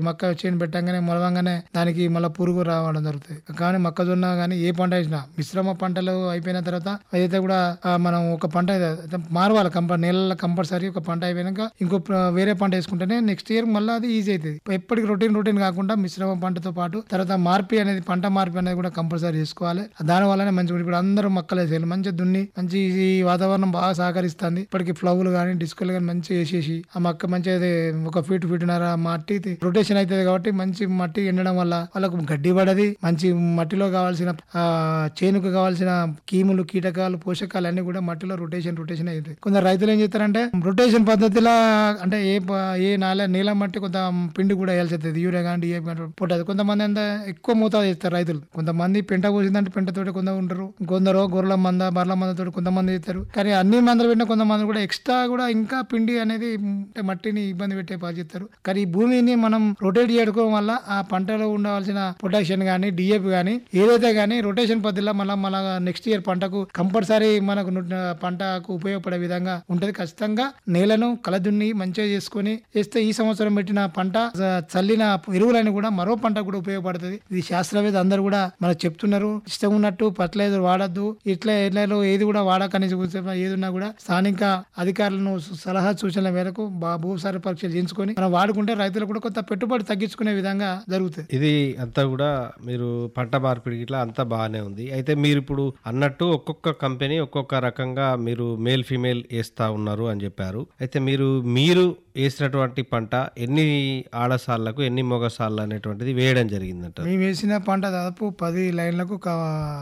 మొక్క చేను పెట్టంగానే మొలవంగానే దానికి మళ్ళీ పురుగు రావడం జరుగుతుంది కానీ మొక్కజొన్న కానీ ఏ పంట వేసినా మిశ్రమ పంటలు అయిపోయిన తర్వాత అయితే కూడా ఆ, మనం ఒక పంట అయితే మారవాలి కంప నెలల కంపల్సరీ ఒక పంట అయిపోయినాక ఇంకో ప్ర- వేరే పంట వేసుకుంటేనే నెక్స్ట్ ఇయర్ మళ్ళీ అది ఈజీ అవుతుంది ఎప్పటికి రొటీన్ రొటీన్ కాకుండా మిశ్రమ పంటతో పాటు తర్వాత మార్పి అనేది పంట మార్పి అనేది కూడా కంపల్సరీ చేసుకోవాలి దాని వల్లనే మంచిగా ఇప్పుడు అందరూ మొక్కలు వేసేయాలి మంచిగా దున్ని మంచి ఈ వాతావరణం బాగా సహకరిస్తుంది ఇప్పటికి ఫ్లవ్లు కానీ డిస్కులు కానీ మంచిగా వేసేసి ఆ మొక్క మంచిగా అది ఒక ఫీట్ ఫీట్నర మట్టి రొటేషన్ అవుతుంది కాబట్టి మంచి మట్టి ఎండడం వల్ల వాళ్ళకు గడ్డి పడది మంచి మట్టిలో కావాల్సిన ఆ, చేనుకు కావాల్సిన కీములు కీటకాలు పోషకాలు అన్ని కూడా మట్టిలో రొటేషన్ రొటేషన్ అవుతాయి కొందరు రైతులు ఏం చేస్తారంటే రొటేషన్ పద్ధతిలో అంటే ఏ ప- ఏ నేల నీల మట్టి కొంత పిండి కూడా వేయాల్సి వస్తుంది యూరియా కానీ డిఏపి కానీ పుట్టదు కొంతమంది అంతా ఎక్కువ మోతాదు చేస్తారు రైతులు కొంతమంది పెంట పోసిందంటే పెంటతోటి కొందరు ఉంటారు కొందరు గొర్రెల మంద బర్ల మందతోటి కొంతమంది చేస్తారు కానీ అన్ని మందలు పెట్టిన కొంతమంది కూడా ఎక్స్ట్రా కూడా ఇంకా పిండి అనేది అంటే మట్టిని ఇబ్బంది పెట్టే పని చేస్తారు కానీ ఈ భూమిని మనం రొటేట్ చేయడం వల్ల ఆ పంటలో ఉండవలసిన పొటాషియం కానీ డిఏపి కానీ ఏదైతే కానీ రొటేషన్ పద్ధతిలో మళ్ళీ మన నెక్స్ట్ ఇయర్ పంటకు కంపల్సరీ మనకు ను- పంటకు ఉపయోగపడే విధంగా ఉంటది ఖచ్చితంగా నేలను కలదున్ని మంచిగా చేసుకొని చేస్తే ఈ సంవత్సరం పెట్టిన పంట చ- చల్లిన ఎరువులని కూడా మరో పంట కూడా ఉపయోగపడుతుంది ఇది శాస్త్రవేత్త అందరూ కూడా మనకు చెప్తున్నారు ఇష్టం ఉన్నట్టు ఫర్టిలైజర్ వాడద్దు ఇట్లా ఎట్లలో ఏది కూడా వాడకని చూస్తే ఏది ఉన్నా కూడా స్థానిక అధికారులను సు- సలహా సూచనల మేరకు బా- భూసార పరీక్షలు చేయించుకొని మనం వాడుకుంటే రైతులు కూడా కొంత పెట్టుబడి తగ్గించుకునే విధంగా జరుగుతుంది ఇది అంతా కూడా మీరు పంట మార్పిడి ఇట్లా అంతా బాగానే ఉంది అయితే మీరు ఇప్పుడు అన్నట్టు ఒక్కొక్క కంపెనీ ఒక్కొక్క రకంగా మీరు మేల్ ఫీమేల్ వేస్తా ఉన్నారు అని చెప్పారు అయితే మీరు మీరు వేసినటువంటి పంట ఎన్ని ఆడసాళ్లకు ఎన్ని మొగసాళ్ళు అనేటువంటిది వేయడం జరిగిందంట మేము వేసిన పంట దాదాపు పది లైన్లకు ఒక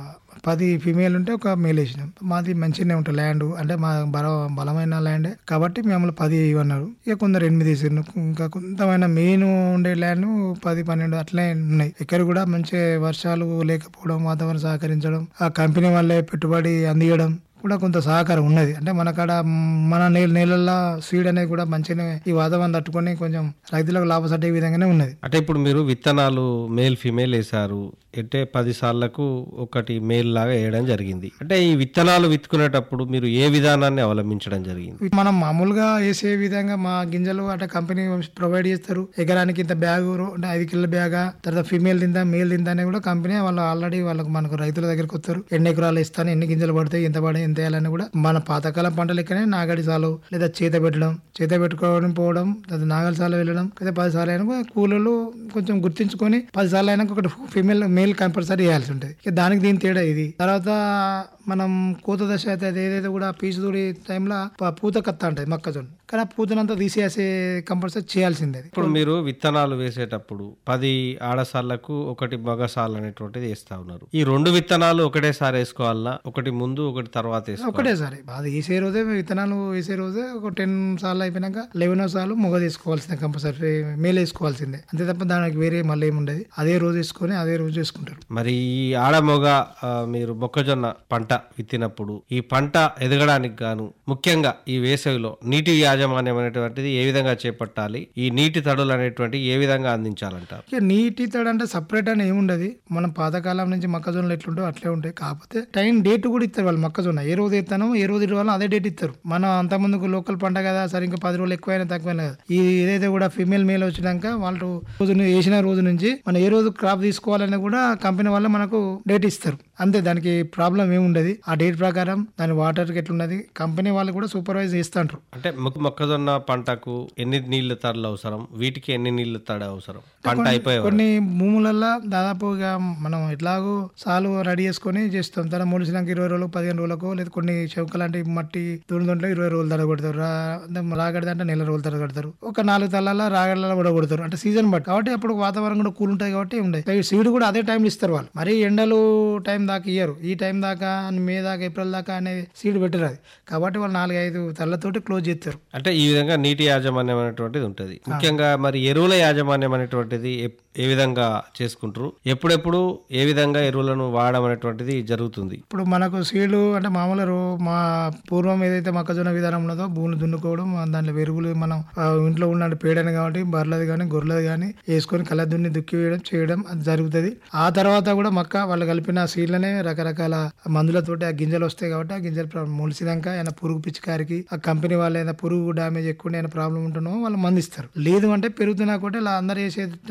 పది ఫిమేల్ ఉంటే ఒక మేల్ వేసినాం మాది మంచిగానే ఉంటుంది ల్యాండ్ అంటే మా బల బలమైన ల్యాండే కాబట్టి మేము పది ఇవ్వన్నారు ఇక కొందరు ఎనిమిది వేసారు ఇంకా కొంతమైన మెయిన్ ఉండే ల్యాండ్ పది పన్నెండు అట్లే ఉన్నాయి ఇక్కడ కూడా మంచి వర్షాలు లేకపోవడం వాతావరణం సహకరించడం ఆ కంపెనీ వాళ్ళే పెట్టుబడి అందియడం కూడా కొంత సహకారం ఉన్నది అంటే మన కాడ మన నేల నేలల్లో సీడ్ అనేది కూడా మంచిగానే ఈ వాతావరణం తట్టుకొని కొంచెం రైతులకు లాభసట్టే విధంగానే ఉన్నది అంటే ఇప్పుడు మీరు విత్తనాలు మేల్ ఫీమేల్ వేశారు అంటే పది సార్లకు ఒకటి మేల్ లాగా వేయడం జరిగింది అంటే ఈ విత్తనాలు విత్తుకునేటప్పుడు మీరు ఏ విధానాన్ని అవలంబించడం జరిగింది మనం మామూలుగా వేసే విధంగా మా గింజలు అంటే కంపెనీ ప్రొవైడ్ చేస్తారు ఎకరానికి ఇంత బ్యాగ్ అంటే ఐదు కిలోల బ్యాగా తర్వాత ఫీమేల్ తిందా మేల్ తిందా అని కూడా కంపెనీ వాళ్ళు ఆల్రెడీ వాళ్ళకి మనకు రైతుల దగ్గరికి వస్తారు ఎన్ని ఎకరాలు ఇస్తాను ఎన్ని గింజలు పడతాయి ఎంత పడాయి ఎంత వేయాలని కూడా మన పాతకాలం పంట లెక్కనే నాగడి సాలు లేదా చేత పెట్టడం చేత పెట్టుకోవడం పోవడం లేదా నాగలి సాలు వెళ్ళడం లేదా పది సార్లు అయినా కూడా కూలీలు కొంచెం గుర్తించుకొని పది సార్లు అయినా ఒకటి ఫీమేల్ మేల్ కంపల్సరీ వేయాల్సి ఉంటుంది ఇక దానికి దీని తేడా ఇది తర్వాత మనం కోత దశ అయితే అది ఏదైతే కూడా పీచుదూడి టైంలో ప- పూత కత్త ఉంటుంది మొక్కజొన్న కానీ ఆ పూతనంతా తీసేసే కంపల్సరీ చేయాల్సిందే అది. ఇప్పుడు మీరు విత్తనాలు వేసేటప్పుడు పది ఆడసాళ్లకు ఒకటి మగసాల్ అనేటువంటిది వేస్తా ఉన్నారు ఈ రెండు విత్తనాలు ఒకటేసారి వేసుకోవాలన్నా ఒకటి ముందు ఒకటి తర్వాత వేసుకోవాలి ఒకటేసారి అది వేసే రోజే విత్తనాలు వేసే రోజే ఒక టెన్ సార్లు అయిపోయినాక లెవెన్ సార్లు మొగ తీసుకోవాల్సిందే కంపల్సరీ మేలు వేసుకోవాల్సిందే అంతే తప్ప దానికి వేరే మళ్ళీ ఏముండదు అదే రోజు వేసుకొని అదే రోజు వేసుకుంటారు మరి ఈ ఆడ మొగ ఆ, మీరు మొక్కజొన్న పంట విత్తినప్పుడు ఈ పంట ఎదగడానికి గాను ముఖ్యంగా ఈ వేసవిలో నీటి యాజమాన్యం అనేటువంటిది ఏ విధంగా చేపట్టాలి ఈ నీటి తడులు అనేటువంటి ఏ విధంగా అందించాలంటారు ఇక నీటి తడి అంటే సపరేట్ అని ఏముండదు మనం పాతకాలం నుంచి మొక్కజొన్నలు ఎట్లుంటో అట్లే ఉంటాయి కాకపోతే టైం డేట్ కూడా ఇస్తారు వాళ్ళు మొక్కజొన్న ఏ రోజు ఎత్తానో ఏ రోజు ఇవ్వాలో అదే డేట్ ఇస్తారు మనం అంత ముందుకు లోకల్ పంట కదా సరే ఇంకా పది రోజులు ఎక్కువైనా తక్కువైనా కదా ఈ ఏదైతే కూడా ఫీమేల్ మేల్ వచ్చినాక వాళ్ళు రోజు ను- వేసిన రోజు నుంచి మనం ఏ రోజు క్రాప్ తీసుకోవాలని కూడా కంపెనీ వాళ్ళు మనకు డేట్ ఇస్తారు అంతే దానికి ప్రాబ్లం ఏముండదు ఆ డేట్ ప్రకారం దాని వాటర్కి ఎట్లున్నది కంపెనీ వాళ్ళు కూడా సూపర్వైజ్ చేస్తుంటారు అంటే మొక్క- మొక్కజొన్న పంటకు ఎన్ని నీళ్ల తడులు అవసరం వీటికి ఎన్ని నీళ్ల తడి అవసరం పంట అయిపోయే వరకు. కొన్ని భూములలో దాదాపుగా మనం ఎట్లాగో సాలు రెడీ చేసుకొని చేస్తాం తర్వాత మొలిసినాక ఇరవై రోజులు పదిహేను రోజులకు లేదా కొన్ని చౌక లాంటి మట్టి దుని దాంట్లో ఇరవై రోజులు తడ కొడతారు రాగడి అంటే నెల రోజులు తడ కొడతారు ఒక నాలుగు తల్లాల రాగడల కూడా కొడతారు అంటే సీజన్ బట్టి కాబట్టి అప్పుడు వాతావరణం కూడా కూల్ ఉంటుంది కాబట్టి ఉండే సీడ్ కూడా అదే టైం ఇస్తారు వాళ్ళు మరి ఎండలు టైం దాకా ఇయ్యరు ఈ టైం దాకా మే దాకా ఏప్రిల్ దాకా అనే సీడ్ పెట్టరు అది కాబట్టి వాళ్ళు నాలుగు ఐదు తల్లతోటి క్లోజ్ చేస్తారు అంటే ఈ విధంగా నీటి యాజమాన్యం అనేటువంటిది ఉంటుంది ముఖ్యంగా మరి ఎరువుల యాజమాన్యం అనేటువంటిది ఎప్- ఏ విధంగా చేసుకుంటారు ఎప్పుడెప్పుడు ఏ విధంగా ఎరువులను వాడడం అనేటువంటిది జరుగుతుంది ఇప్పుడు మనకు సీడ్లు అంటే మామూలు రో- మా పూర్వం ఏదైతే మొక్కజొన్న విధానం ఉన్నదో భూములు దున్నుకోవడం ఆ దాంట్లో ఎరువులు మనం ఆ, ఇంట్లో ఉన్న పేడని కాబట్టి బర్రెలది కానీ గొర్రెలది కానీ వేసుకొని కళ్ళ దున్ని దుక్కి వేయడం చేయడం అది జరుగుతుంది ఆ తర్వాత కూడా మొక్క వాళ్ళు కలిపిన సీడ్లనే రకరకాల మందులతోటి ఆ గింజలు వస్తాయి కాబట్టి ఆ గింజలు ప్ర- మొలిసినాక ఏమైనా పురుగు పిచికారికి ఆ కంపెనీ వాళ్ళు ఏదైనా పురుగు డ్యామేజ్ ఎక్కువ ఏమైనా ప్రాబ్లం ఉంటున్నామో వాళ్ళు మందిస్తారు లేదు అంటే పెరుగుతున్నా కూడా ఇలా అందరు వేసే